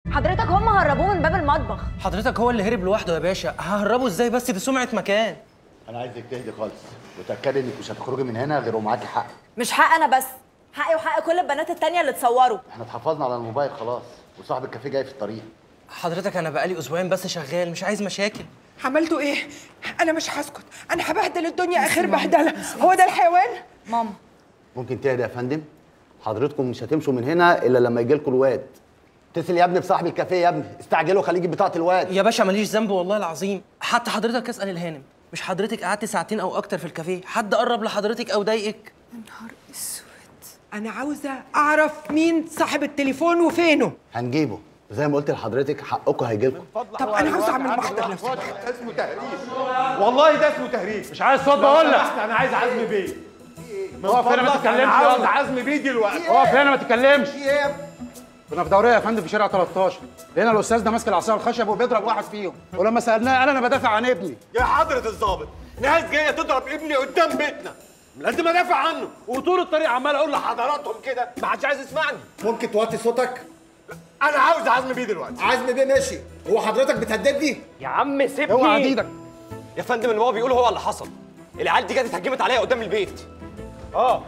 حضرتك هم هربوه من باب المطبخ حضرتك هو اللي هرب لوحده يا باشا ههربه ازاي بس في سمعه مكان انا عايزك تهدي خالص وتاكدي انك مش هتخرجي من هنا غير ومعاكي حق مش حق انا بس حقي وحق كل البنات التانية اللي اتصوروا احنا اتحفظنا على الموبايل خلاص وصاحب الكافيه جاي في الطريق حضرتك انا بقالي اسبوعين بس شغال مش عايز مشاكل عملتوا ايه؟ انا مش هسكت انا هبهدل الدنيا اخر بهدله هو ده الحيوان؟ ماما ممكن تهدى يا فندم حضرتكم مش هتمشوا من هنا الا لما يجي لكم الواد اتصل يا ابني بصاحب الكافيه يا ابني استعجلوا خليه يجيب بطاقه الواد يا باشا ماليش ذنب والله العظيم حتى حضرتك اسال الهانم مش حضرتك قعدت ساعتين او اكتر في الكافيه حد قرب لحضرتك او ضايقك انا عاوزه اعرف مين صاحب التليفون وفينه هنجيبه زي ما قلت لحضرتك حقكم هيجي لكم طب انا عاوزه اعمل محضر لو سمحت اسمه تهريج والله ده اسمه تهريج مش عايز صوت بقول لك انا عايز عزمي بيه اقف هنا ما تتكلمش عاوز عزمي بيه دلوقتي اقف هنا ما تتكلمش كنا في دوريه يا فندم في شارع 13 لقينا الاستاذ ده ماسك العصايه الخشب وبيضرب واحد فيهم ولما سالناه قال انا بدافع عن ابني يا حضرة الضابط ناس جاية تضرب ابني قدام بيتنا لازم ادافع عنه وطول الطريق عمال اقول لحضراتهم كده ما حدش عايز يسمعني ممكن توطي صوتك انا عاوز عزمي بيه دلوقتي عزم بيه ماشي هو حضرتك بتهددني يا عم سيبني اوعى ايدك يا فندم اللي هو بيقول هو اللي حصل العيال دي جت اتهجمت عليا قدام البيت اه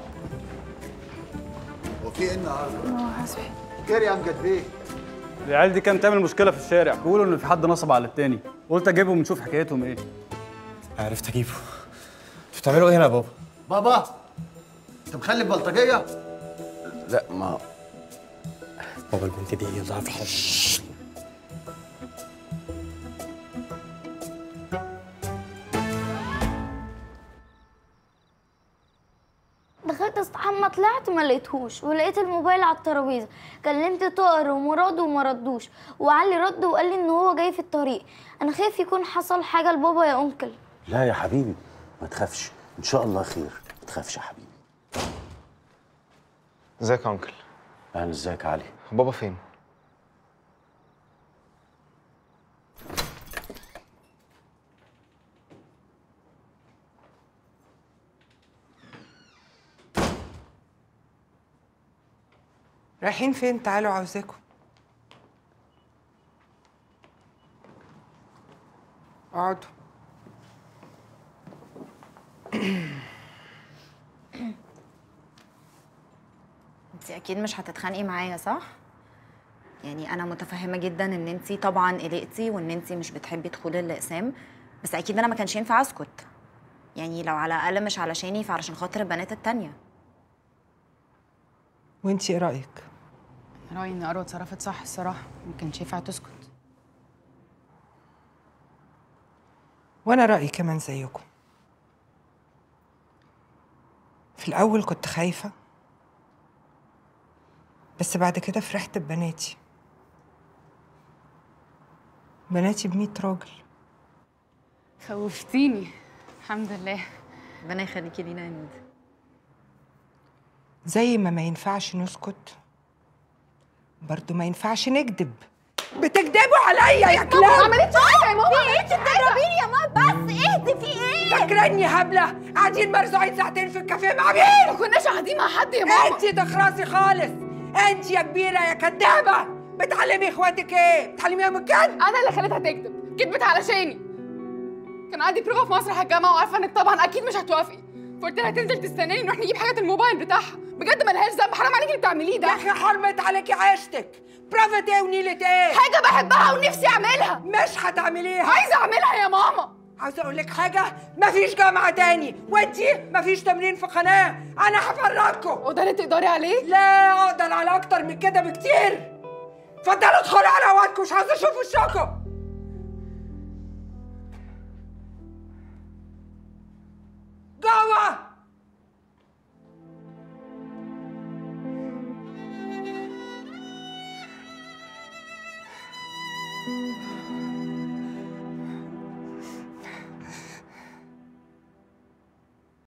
هو في ايه النهارده كير يا امجد بيه العيال دي كانت تعمل مشكله في الشارع بيقولوا ان في حد نصب على التاني قلت اجيبهم ونشوف حكايتهم ايه عرفت اجيبه انتوا بتعملوا ايه هنا يا بابا بابا انت مخلف بلطجيه لا ما بابا البنت دي يلا في الحب دخلت استحمى طلعت ما لقيتهوش ولقيت الموبايل على الترابيزه كلمت طائر ومراد وما ردوش وعلي رد وقال لي ان هو جاي في الطريق انا خايف يكون حصل حاجه لبابا يا انكل لا يا حبيبي ما تخافش ان شاء الله خير ما تخافش يا حبيبي ازيك يا انكل اهلا ازيك يا علي بابا فين رايحين فين تعالوا عاوزاكم اقعدوا انت اكيد مش هتتخانقي معايا صح يعني انا متفهمه جدا ان انت طبعا قلقتي وان انت مش بتحبي دخول الاقسام بس اكيد انا ما كانش ينفع اسكت يعني لو على الاقل مش علشاني فعلشان خاطر البنات التانية وانتي ايه رايك رأيي إن أروى اتصرفت صح الصراحة ما كانش ينفع تسكت وانا رايي كمان زيكم في الاول كنت خايفه بس بعد كده فرحت ببناتي بناتي بمية راجل خوفتيني الحمد لله ربنا يخليكي لينا يا ند زي ما ما ينفعش نسكت برضو ما ينفعش نكذب بتكذبوا عليا يا كلاب ما عملتش حاجه يا ماما في ايه تضربيني يا ماما بس اهدي في ايه فاكراني هبله قاعدين مرزوعين ساعتين في الكافيه مع مين ما كناش قاعدين مع حد يا ماما انت تخرسي خالص انت يا كبيره يا كدابه بتعلمي اخواتك ايه بتعلميهم الكذب انا اللي خليتها تكذب كذبت علشاني كان عندي بروفا في مسرح الجامعه وعارفه انك طبعا اكيد مش هتوافقي فقلت لها تنزل تستناني نروح نجيب حاجه الموبايل بتاعها بجد ما لهاش ذنب حرام عليكي اللي بتعمليه يا ده اخي حرمت عليكي عيشتك برافت ايه ونيلة ايه حاجه بحبها ونفسي اعملها مش هتعمليها عايزه اعملها يا ماما عاوزه اقول لك حاجه مفيش جامعه تاني وانتي مفيش تمرين في قناه انا هفرجكم وده اللي تقدري عليه لا اقدر على اكتر من كده بكتير اتفضلوا ادخلوا على وقتكم مش عاوزه اشوف وشكم